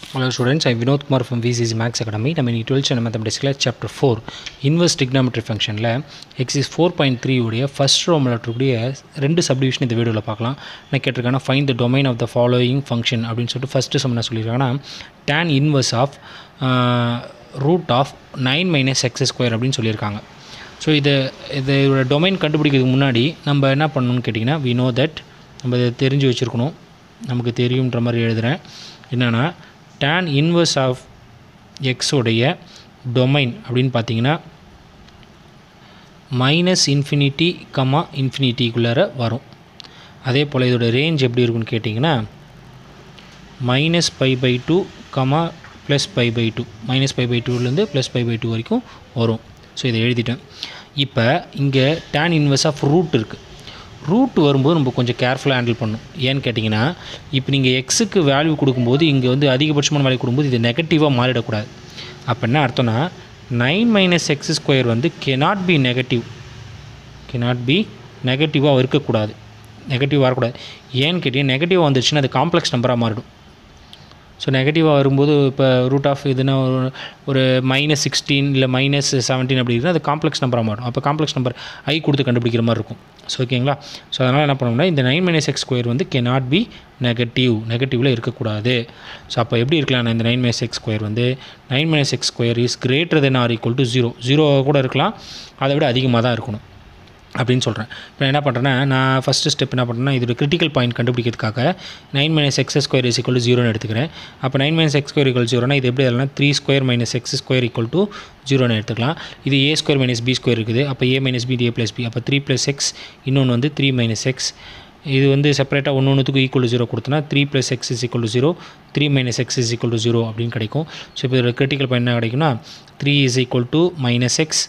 Hello students, I am Vinod Kumar from VCC Max Academy. நம்ம இன்னைக்கு 12th standard மேத்தமெட்டிக்ஸில் chapter four inverse trigonometry ஃபங்க்ஷனில் exercise four point three உடைய first ரோமில் இருக்கக்கூடிய ரெண்டு சப்டிவிஷன் இந்த வீடியோவில் பார்க்கலாம் நான் கேட்டிருக்கேன்னா find the domain of the following function அப்படின்னு சொல்லிட்டு ஃபஸ்ட்டு சம் என்ன சொல்லியிருக்காங்கன்னா tan inverse of root of nine minus x square அப்படின்னு சொல்லியிருக்காங்க ஸோ இது இதோட டொமைன் கண்டுபிடிக்கிறதுக்கு முன்னாடி நம்ம என்ன பண்ணணும்னு கேட்டிங்கன்னா வி நோ தட் நம்ம இதை தெரிஞ்சு வச்சுருக்கணும் நமக்கு தெரியுன்ற மாதிரி எழுதுகிறேன் என்னென்னா tan இன்வர்ஸ் ஆஃப் எக்ஸோடைய டொமைன் அப்படின்னு பார்த்தீங்கன்னா மைனஸ் இன்ஃபினிட்டி கமா இன்ஃபினிட்டிக்குள்ளார வரும் அதே போல் இதோட ரேஞ்ச் எப்படி இருக்குன்னு கேட்டிங்கன்னா minus pi pi two comma plus pi pi two minus pi pi டூலேருந்து ப்ளஸ் பை பை டூ வரைக்கும் வரும் ஸோ இதை எழுதிட்டேன் இப்போ இங்கே tan இன்வர்ஸ் ஆஃப் ரூட் இருக்குது ரூட் வரும்போது நம்ம கொஞ்சம் கேர்ஃபுல்லாக ஹேண்டில் பண்ணணும் ஏன்னு கேட்டிங்கன்னா இப்போ நீங்கள் எக்ஸுக்கு வேல்யூ கொடுக்கும்போது இங்கே வந்து அதிகபட்சமான வேல்யூ கொடுக்கும்போது இது நெகட்டிவாக மாறிடக்கூடாது அப்போ என்ன அர்த்தம்னா நைன் மைனஸ் எக்ஸ் ஸ்கொயர் வந்து cannot be negative cannot be நெகட்டிவாக இருக்கக்கூடாது நெகட்டிவ் வரக்கூடாது ஏன்னு கேட்டிங்கன்னா நெகட்டிவாக வந்துச்சுன்னா அது காம்ப்ளெக்ஸ் நம்பராக மாறிடும் ஸோ நெகட்டிவாக வரும்போது இப்போ ரூட் ஆஃப் இதுனா ஒரு ஒரு மைனஸ் சிக்ஸ்டீன் இல்லை மைனஸ் செவன்டீன் அப்படி இருக்குன்னா அது காம்ப்ளெக்ஸ் நம்பராக மாறும் அப்போ காம்ப்ளெக்ஸ் நம்பர் ஐ கொடுத்து கண்டுபிடிக்கிற மாதிரி இருக்கும் ஸோ ஓகேங்களா ஸோ அதனால் என்ன பண்ணோம்னா இந்த நைன் மைனஸ் எக்ஸ் ஸ்கொயர் வந்து கே நாட் பி நெகட்டிவ் நெகட்டிவில் இருக்கக்கூடாது ஸோ அப்போ எப்படி இருக்கலாம் இந்த நைன் மைனஸ் எக்ஸ் ஸ்கொயர் வந்து nine minus x square is greater than or equal to zero zero கூட இருக்கலாம் அதை விட அதிகமாக தான் இருக்கணும் அப்படின்னு சொல்கிறேன் இப்போ என்ன பண்ணுறேன்னா நான் ஃபஸ்ட்டு ஸ்டெப் என்ன பண்ணுறேன்னா இதோட கிரிட்டிக்கல் பாயிண்ட் கண்டுபிடிக்கிறதுக்காக nine minus x square is equal ஜீரோன்னு எடுத்துக்கிறேன் அப்போ nine minus x square equal ஜீரோனா இது எப்படி எல்லாம் three square minus x square equal to ஜீரோன்னு எடுத்துக்கலாம் இது A square minus B square இருக்குது அப்போ A minus B A plus B அப்போ த்ரீ ப்ளஸ் எக்ஸ் இன்னொன்று வந்து த்ரீ மைனஸ் எக்ஸ் இது வந்து செப்பரேட்டாக ஒன்று ஒன்றுத்துக்கு ஈக்குவல் டு ஜீரோ கொடுத்தனா three plus x is equal to zero three minus x is equal to zero அப்படின்னு கிடைக்கும் ஸோ இப்போ இதோட கிரிட்டிக்கல் பாயிண்ட் என்ன கிடைக்கும்னா three is equal to minus x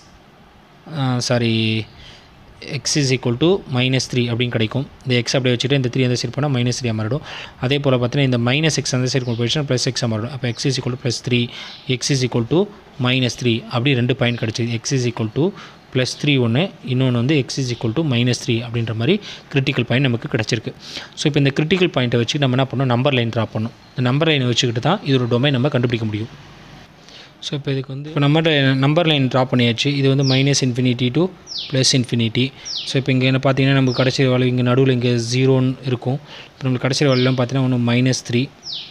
sorry x is equal to minus three அப்படின்னு கிடைக்கும் இந்த எக்ஸ் அப்படியே வச்சுட்டு இந்த த்ரீ அந்த சைடு போனால் மைனஸ் த்ரீ மாறிடும் அதே போல் பார்த்தீங்கன்னா இந்த மைனஸ் எக்ஸ் அந்த சைடு கொண்டு போயிடுச்சுன்னா ப்ளஸ் எக்ஸ் மாறிடும் அப்போ x is equal to plus three x is equal to minus three அப்படி ரெண்டு பாயிண்ட் கிடச்சிது x is equal to plus three ஒன்று இன்னொன்று வந்து x is equal to minus three அப்படின்ற மாதிரி கிரிட்டிக்கல் பாயிண்ட் நமக்கு கிடச்சிருக்கு ஸோ இப்போ இந்த கிரிட்டிக்கல் பாயிண்ட்டை வச்சு நம்ம என்ன பண்ணணும் நம்பர் லைன் ட்ரா பண்ணணும் இந்த நம்பர் லைனை வச்சுக்கிட்டு தான் இதோட டொமைன் நம்ம கண்டுபிடிக்க முடியும் ஸோ இப்போ இதுக்கு வந்து இப்போ நம்ம நம்பர் லைன் ட்ரா பண்ணியாச்சு இது வந்து minus infinity to plus infinity so இப்போ இங்கே என்ன பார்த்தீங்கன்னா நமக்கு கடைசி வேல்யூ இங்கே நடுவில் இங்கே ஜீரோன்னு இருக்கும் இப்போ நம்மளுக்கு கடைசி வேல்யூலாம் பார்த்தீங்கன்னா ஒன்று மைனஸ் த்ரீ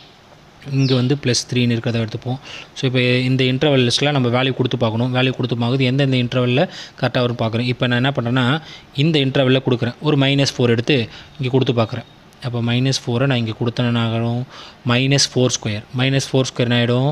இங்கே வந்து ப்ளஸ் த்ரீன்னு இருக்கிறத எடுத்துப்போம் ஸோ இப்போ இந்த இன்டர்வல்ஸ்லாம் நம்ம வேல்யூ கொடுத்து பார்க்கணும் வேல்யூ கொடுத்து பார்க்குறது எந்தெந்த இன்டர்வலில் கரெக்டாக வரும் பார்க்குறேன் இப்போ நான் என்ன பண்ணுறேன்னா இந்த இன்டர்வலில் கொடுக்குறேன் ஒரு மைனஸ் ஃபோர் எடுத்து இங்கே கொடுத்து பார்க்குறேன் அப்போ மைனஸ் ஃபோரை நான் இங்கே கொடுத்தேன்னு ஆகணும் minus four square minus four square ஆகிடும்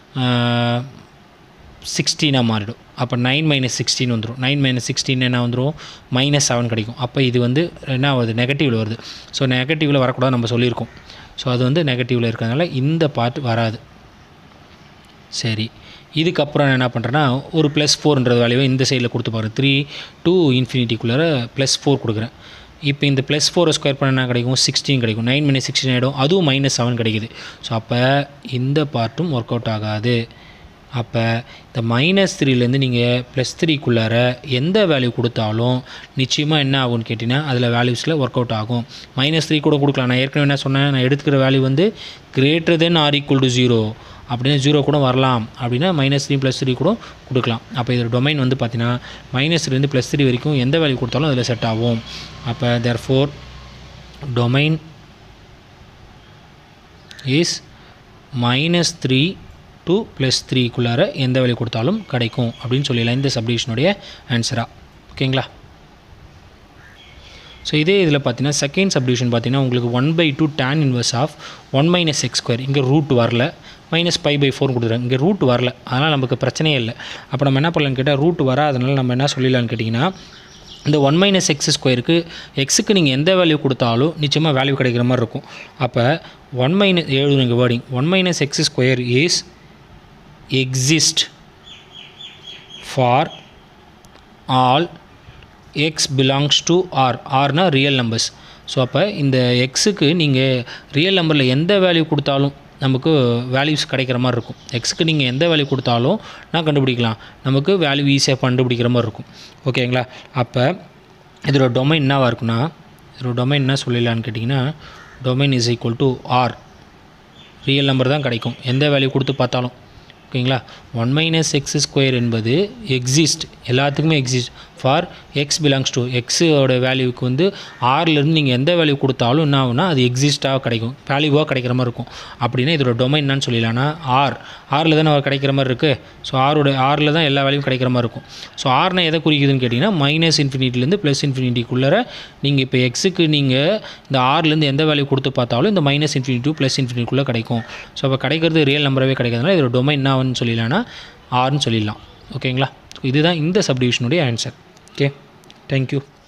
சிக்ஸ்டீனாக மாறிடும் அப்போ நைன் மைனஸ் சிக்ஸ்டீன் வந்துடும் நைன் மைனஸ் சிக்ஸ்டீன் என்ன வந்துடும் மைனஸ் செவன் கிடைக்கும் அப்போ இது வந்து என்ன ஆகுது நெகட்டிவில் வருது ஸோ நெகட்டிவில் வரக்கூடாது நம்ம சொல்லியிருக்கோம் ஸோ அது வந்து நெகட்டிவில் இருக்கிறதுனால இந்த பார்ட் வராது சரி இதுக்கப்புறம் நான் என்ன பண்ணுறேன்னா ஒரு ப்ளஸ் ஃபோர்ன்ற வேல்யூவை இந்த சைடில் கொடுத்து பாருங்கள் த்ரீ டூ இன்ஃபினிட்டிக்குள்ளார ப்ளஸ் ஃபோர் கொடுக்குறேன் இப்போ இந்த ப்ளஸ் ஃபோரை ஸ்கொயர் பண்ண என்ன கிடைக்கும் சிக்ஸ்டீன் கிடைக்கும் நைன் மைனஸ் சிக்ஸ்டீன் ஆகிடும் அதுவும் மைனஸ் செவன் கிடைக்குது ஸோ அப்போ இந்த பார்ட்டும் ஒர்க் அவுட் ஆகாது அப்போ இந்த மைனஸ் த்ரீலேருந்து நீங்கள் ப்ளஸ் த்ரீக்குள்ளார எந்த வேல்யூ கொடுத்தாலும் நிச்சயமாக என்ன ஆகும்னு கேட்டிங்கன்னா அதில் வேல்யூஸில் ஒர்க் அவுட் ஆகும் மைனஸ் த்ரீ கூட கொடுக்கலாம் நான் ஏற்கனவே என்ன சொன்னேன் நான் எடுத்துக்கிற வேல்யூ வந்து greater than or equal to zero அப்படின்னா ஜீரோ கூட வரலாம் அப்படின்னா மைனஸ் த்ரீ ப்ளஸ் த்ரீ கூட கொடுக்கலாம் அப்போ இதோட டொமைன் வந்து பார்த்தீங்கன்னா மைனஸ் த்ரீலேருந்து ப்ளஸ் த்ரீ வரைக்கும் எந்த வேல்யூ கொடுத்தாலும் அதில் செட் ஆகும் அப்போ therefore domain is minus three to plus த்ரீக்குள்ளார எந்த வேல்யூ கொடுத்தாலும் கிடைக்கும் அப்படின்னு சொல்லிடலாம் இந்த சப்டிவிஷனுடைய ஆன்சராக ஓகேங்களா ஸோ இதே இதில் பார்த்தீங்கன்னா செகண்ட் சப்டிவிஷன் பார்த்தீங்கன்னா உங்களுக்கு one by two tan inverse of one minus x square இங்கே ரூட் வரல மைனஸ் பை பை ஃபோர் கொடுத்துருங்க இங்கே ரூட் வரல அதனால் நமக்கு பிரச்சனையே இல்லை அப்போ நம்ம என்ன பண்ணலான்னு கேட்டால் ரூட் வராதனால நம்ம என்ன சொல்லிடலான்னு கேட்டிங்கன்னா இந்த ஒன் மைனஸ் எக்ஸ் ஸ்கொயருக்கு எக்ஸுக்கு நீங்கள் எந்த வேல்யூ கொடுத்தாலும் நிச்சயமாக வேல்யூ கிடைக்கிற மாதிரி இருக்கும் அப்போ ஒன் மைனஸ் எழுதுங்க wording one minus x square is exist for all x belongs to r rனா ரியல் நம்பர்ஸ் ஸோ அப்போ இந்த எக்ஸுக்கு நீங்கள் ரியல் நம்பரில் எந்த வேல்யூ கொடுத்தாலும் நமக்கு வேல்யூஸ் கிடைக்கிற மாதிரி இருக்கும் எக்ஸுக்கு நீங்கள் எந்த வேல்யூ கொடுத்தாலும் நான் கண்டுபிடிக்கலாம் நமக்கு வேல்யூ ஈஸியாக கண்டுபிடிக்கிற மாதிரி இருக்கும் ஓகேங்களா அப்போ இதோட டொமைன் என்னவாக இருக்குன்னா இதோட டொமைன் என்ன சொல்லிடலான்னு கேட்டிங்கன்னா domain is equal to R real number தான் கிடைக்கும் எந்த வேல்யூ கொடுத்து பார்த்தாலும் ஓகேங்களா ஒன் மைனஸ் எக்ஸ் ஸ்கொயர் என்பது எக்ஸிஸ்ட் எல்லாத்துக்குமே exist for x belongs to எக்ஸோட வேல்யூக்கு வந்து ஆர்லேருந்து நீங்கள் எந்த வேல்யூ கொடுத்தாலும் என்ன ஆகுனா அது எக்ஸிஸ்ட்டாக கிடைக்கும் வேல்யூவாக கிடைக்கிற மாதிரி இருக்கும் அப்படின்னா இதோட டொமைன் என்னன்னு சொல்லிடலாம்னா ஆர் ஆரில் தானே கிடைக்கிற மாதிரி இருக்குது ஸோ ஆரோட ஆரில் தான் எல்லா வேல்யூவும் கிடைக்கிற மாதிரி இருக்கும் ஸோ ஆர்னா எதை குறிக்குதுன்னு கேட்டிங்கன்னா மைனஸ் இன்ஃபினிட்டிலேருந்து ப்ளஸ் இன்ஃபினிட்டிக்குள்ளே நீங்கள் இப்போ எக்ஸுக்கு நீங்கள் இந்த ஆர்லேருந்து எந்த வேல்யூ கொடுத்து பார்த்தாலும் இந்த மைனஸ் இன்ஃபினிட்டி டு ப்ளஸ் இன்ஃபினிட்டிக்குள்ளே கிடைக்கும் ஸோ அப்போ கிடைக்கிறது ரியல் நம்பராகவே கிடைக்கிறதுனால இதோட டொமைன் என்ன ஆகுன்னு சொல்லிடலாம்னா ஆர்னு சொல்லிடலாம் ஓகேங்களா இதுதான் இந்த சப்டிவிஷனுடைய ஆன்சர் ஓகே தேங்க்யூ